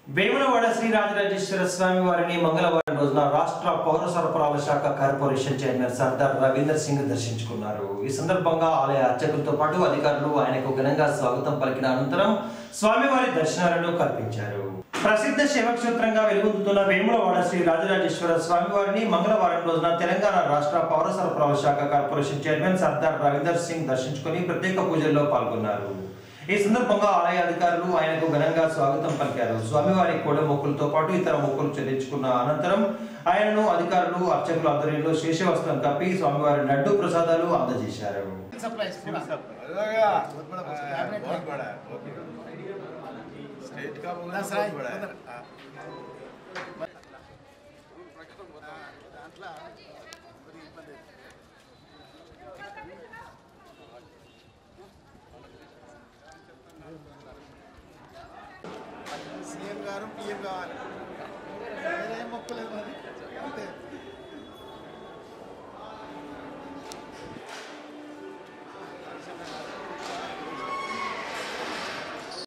వేములవాడ శ్రీ రాజరాజేశ్వర స్వామి వారిని మంగళవారం రోజున రాష్ట్ర పౌర సరఫరాల శాఖ కార్పొరేషన్ చైర్మన్ సర్దార్ రవీందర్ సింగ్ దర్శించుకున్నారు ఈ సందర్భంగా ఆలయ అర్చకులతో పాటు అధికారులు ఆయనకు ఘనంగా స్వాగతం పలికిన అనంతరం స్వామివారి దర్శనాలను కల్పించారు ప్రసిద్ధ శివక్షేత్రంగా వెలుగొందుతున్న వేములవాడ శ్రీ రాజరాజేశ్వర స్వామివారిని మంగళవారం రోజున తెలంగాణ రాష్ట్ర పౌర సరఫరాల శాఖ కార్పొరేషన్ చైర్మన్ సర్దార్ రవీందర్ సింగ్ దర్శించుకుని ప్రత్యేక పూజల్లో పాల్గొన్నారు ఈ సందర్భంగా ఆలయ అధికారులు ఆయనకు ఘనంగా స్వాగతం పలికారు స్వామివారి కోడ మొక్కులతో పాటు ఇతర మొక్కులు చెల్లించుకున్న అనంతరం ఆయనను అధికారులు అర్చకుల ఆధ్వర్యంలో శేషవస్త్రం కప్పి స్వామివారి లడ్డు ప్రసాదాలు అందజేశారు सप्लाईज पूरा लगा बहुत बड़ा बस, हाँ, कैबिनेट बहुत है। बड़ा है ओके स्टेट का बोलना दस बहुत राय बड़ा है उधर हाँ। దాంట్లో మరి ఇబ్బంది సీఎం గారు పిఎం కావాలి